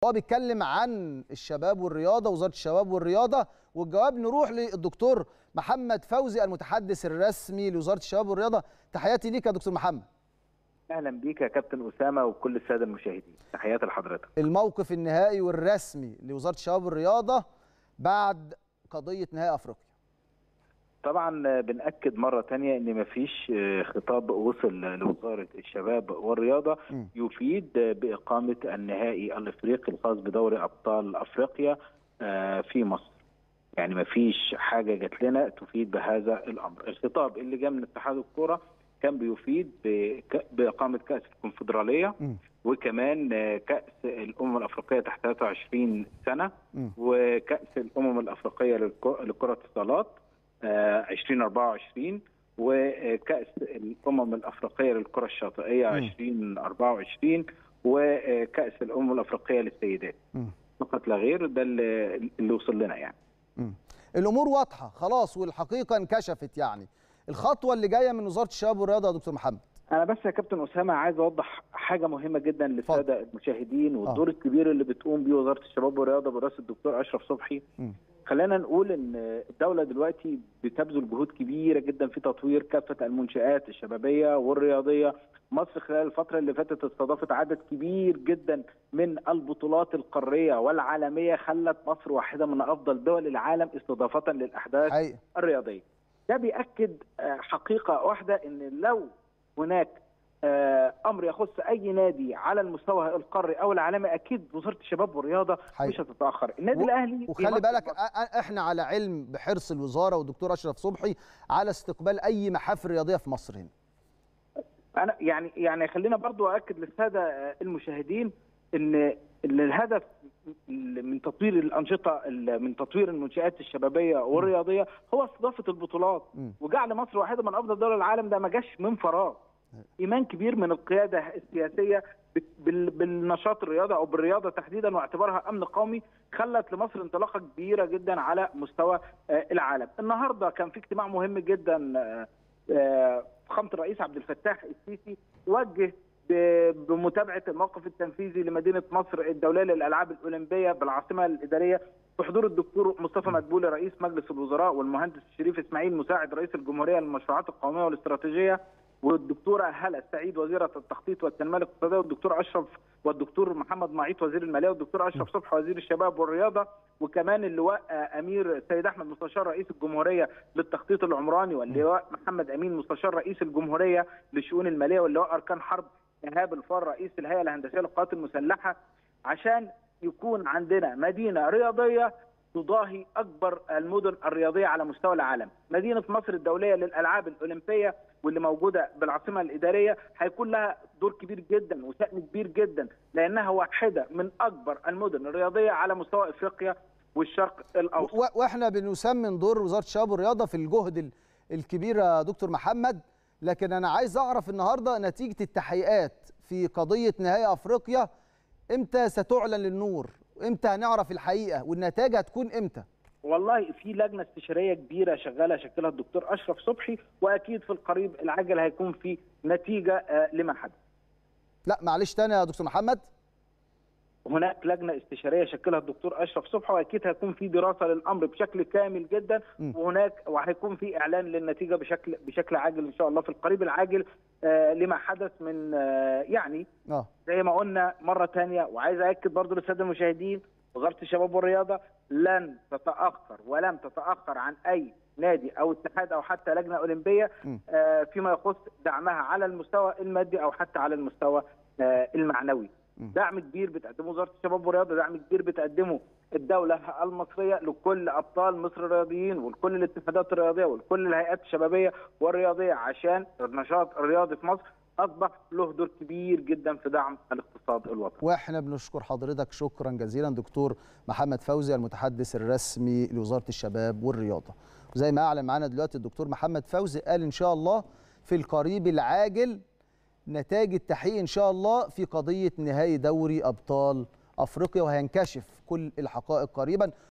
هو بيتكلم عن الشباب والرياضه وزاره الشباب والرياضه والجواب نروح للدكتور محمد فوزي المتحدث الرسمي لوزاره الشباب والرياضه تحياتي ليك يا دكتور محمد اهلا بيك يا كابتن اسامه وكل الساده المشاهدين تحياتي لحضرتك الموقف النهائي والرسمي لوزاره الشباب والرياضه بعد قضيه نهائي افريقيا طبعا بنأكد مرة تانية ان مفيش خطاب وصل لوزارة الشباب والرياضة م. يفيد بإقامة النهائي الافريقي الخاص بدوري ابطال افريقيا آه، في مصر يعني مفيش حاجة جات لنا تفيد بهذا الامر الخطاب اللي جاء من اتحاد الكرة كان بيفيد بك- بإقامة كأس الكونفدرالية م. وكمان آه، كأس الأمم الأفريقية تحت 23 سنة م. وكأس الأمم الأفريقية للك- لكرة الصالات آه، 2024 وكأس الأمم الأفريقية للكرة الشاطئية مم. 2024 وكأس الأمم الأفريقية للسيدات م. فقط لا غير ده اللي اللي وصل لنا يعني م. الامور واضحه خلاص والحقيقه انكشفت يعني الخطوه اللي جايه من وزاره الشباب والرياضه يا دكتور محمد انا بس يا كابتن اسامه عايز اوضح حاجه مهمه جدا للساده المشاهدين والدور آه. الكبير اللي بتقوم بيه وزاره الشباب والرياضه برئاسه الدكتور اشرف صبحي م. خلينا نقول ان الدوله دلوقتي بتبذل جهود كبيره جدا في تطوير كافه المنشات الشبابيه والرياضيه مصر خلال الفتره اللي فاتت استضافت عدد كبير جدا من البطولات القاريه والعالميه خلت مصر واحده من افضل دول العالم استضافه للاحداث حقيقه الرياضيه. ده بيأكد آه، حقيقه واحده ان لو هناك آه، امر يخص اي نادي على المستوى القاري او العالمي اكيد وزاره الشباب والرياضه حقيقة. مش هتتاخر، النادي و- الاهلي وخلي بيمثل بالك أ- أ- احنا على علم بحرص الوزاره والدكتور اشرف صبحي على استقبال اي محافل رياضيه في مصر هنا انا يعني يعني خلينا برضو اكد للساده آه، المشاهدين ان ان الهدف من تطوير الانشطه من تطوير المنشات الشبابيه والرياضيه هو استضافه البطولات م. وجعل مصر واحده من افضل دول العالم ده ما جاش من فراغ ايمان كبير من القياده السياسيه بال- بالنشاط الرياضي او بالرياضه تحديدا واعتبارها امن قومي خلت لمصر انطلاقه كبيره جدا على مستوى آه، العالم. النهارده كان في اجتماع مهم جدا آه، آه، فخامه الرئيس عبد الفتاح السيسي وجه ب- بمتابعه الموقف التنفيذي لمدينه مصر الدوليه للالعاب الاولمبيه بالعاصمه الاداريه بحضور الدكتور مصطفى مدبولي رئيس مجلس الوزراء والمهندس شريف اسماعيل مساعد رئيس الجمهوريه للمشروعات القوميه والاستراتيجيه والدكتوره هلا السعيد وزيره التخطيط والتنميه الاقتصاديه والدكتور اشرف والدكتور محمد معيط وزير الماليه والدكتور اشرف صبحي وزير الشباب والرياضه وكمان اللواء آه، امير سيد احمد مستشار رئيس الجمهوريه للتخطيط العمراني واللواء محمد امين مستشار رئيس الجمهوريه للشؤون الماليه واللواء اركان حرب ايهاب الفار رئيس الهيئه الهندسيه للقوات المسلحه عشان يكون عندنا مدينه رياضيه تضاهي اكبر المدن الرياضيه على مستوى العالم، مدينه مصر الدوليه للالعاب الاولمبيه واللي موجوده بالعاصمه الاداريه هيكون لها دور كبير جدا وشان كبير جدا لانها واحده من اكبر المدن الرياضيه على مستوى افريقيا والشرق الاوسط. و- واحنا بنسمن دور وزاره الشباب والرياضه في الجهد ال- الكبير يا دكتور محمد لكن انا عايز اعرف النهارده نتيجه التحقيقات في قضيه نهائي افريقيا امتى ستعلن للنور امتى هنعرف الحقيقه والنتائج هتكون امتى والله في لجنه استشاريه كبيره شغاله شكلها الدكتور اشرف صبحي واكيد في القريب العاجل هيكون في نتيجه آه، لما حدث. لا معلش تاني يا دكتور محمد هناك لجنه استشاريه شكلها الدكتور اشرف صبحي واكيد هيكون في دراسه للامر بشكل كامل جدا م. وهناك وهيكون في اعلان للنتيجه بشكل بشكل عاجل ان شاء الله في القريب العاجل آه، لما حدث من آه، يعني اه زي ما قلنا مره ثانيه وعايز اكد برضو للساده المشاهدين وزاره الشباب والرياضه لن تتاخر ولم تتاخر عن اي نادي او اتحاد او حتى لجنه اولمبيه م. آه، فيما يخص دعمها على المستوى المادي او حتى على المستوى آه، المعنوي. م. دعم كبير بتقدمه وزاره الشباب والرياضه، دعم كبير بتقدمه الدوله المصريه لكل ابطال مصر الرياضيين ولكل الاتحادات الرياضيه ولكل الهيئات الشبابيه والرياضيه عشان النشاط الرياضي في مصر اصبح له دور كبير جدا في دعم الاقتصاد الوطني. واحنا بنشكر حضرتك شكرا جزيلا دكتور محمد فوزي المتحدث الرسمي لوزاره الشباب والرياضه وزي ما اعلن معانا دلوقتي الدكتور محمد فوزي قال ان شاء الله في القريب العاجل نتائج التحقيق ان شاء الله في قضيه نهائي دوري ابطال افريقيا وهينكشف كل الحقائق قريبا